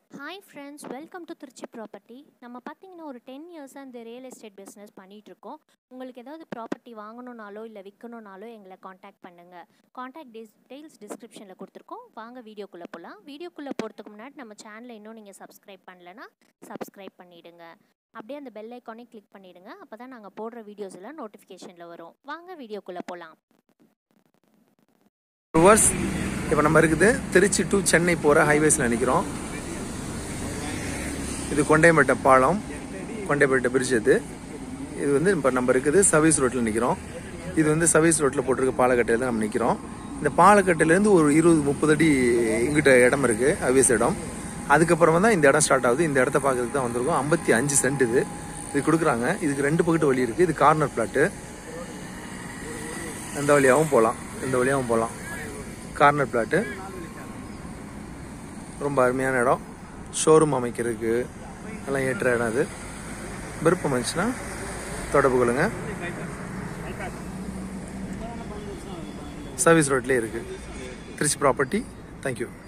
hi friends welcome to Trichy property நம்ம பார்த்தீங்கன்னா ஒரு டென் இயர்ஸாக இந்த ரியல் எஸ்டேட் பிஸ்னஸ் பண்ணிகிட்ருக்கோம் உங்களுக்கு ஏதாவது ப்ராப்பர்ட்டி வாங்கணுன்னாலோ இல்லை விற்கணுன்னாலோ எங்களை காண்டாக்ட் பண்ணுங்கள் காண்டாக்ட் டீட்டெயில்ஸ் டிஸ்கிரிப்ஷனில் கொடுத்துருக்கோம் வாங்க வீடியோக்குள்ளே போகலாம் வீடியோக்குள்ளே போகிறதுக்கு முன்னாடி நம்ம சேனலை இன்னும் நீங்கள் சப்ஸ்கிரைப் பண்ணலைன்னா சப்ஸ்கிரைப் பண்ணிவிடுங்க அப்படியே அந்த பெல் ஐக்கானே கிளிக் பண்ணிவிடுங்க அப்போ தான் நாங்கள் போடுற வீடியோஸ் எல்லாம் நோட்டிஃபிகேஷனில் வரும் வாங்க வீடியோக்குள்ளே போகலாம் ரிவர்ஸ் இப்போ நம்ம இருக்குது திருச்சி டு சென்னை போகிற ஹைவேஸில் நிற்கிறோம் இது கொண்டைமேட்டை பாலம் கொண்டைமேட்டை பிரிட்ஜ் இது இது வந்து இப்போ நம்ம இருக்குது சர்வீஸ் ரோட்டில் நிற்கிறோம் இது வந்து சர்வீஸ் ரோட்டில் போட்டிருக்க பாலக்கட்டையில் நம்ம நிற்கிறோம் இந்த பாலக்கட்டையிலேருந்து ஒரு இருபது முப்பது அடி இங்கிட்ட இடம் இருக்குது ஹைவேஸ் இடம் அதுக்கப்புறமா தான் இந்த இடம் ஸ்டார்ட் ஆகுது இந்த இடத்த பார்க்கறதுக்கு தான் வந்திருக்கோம் ஐம்பத்தி அஞ்சு சென்ட் இது இது கொடுக்குறாங்க இதுக்கு ரெண்டு பக்கத்து வழி இருக்குது இது கார்னர் பிளாட்டு அந்த வழியாகவும் போகலாம் இந்த வழியாகவும் போகலாம் கார்னர் பிளாட்டு ரொம்ப அருமையான இடம் ஷோரூம் அமைக்கிறதுக்கு எல்லாம் ஏற்ற இடம் அது விருப்பம் இருந்துச்சுன்னா தொடர்பு கொள்ளுங்க சர்வீஸ் ரோட்லேயே இருக்குது திருச்சி ப்ராப்பர்ட்டி தேங்க்யூ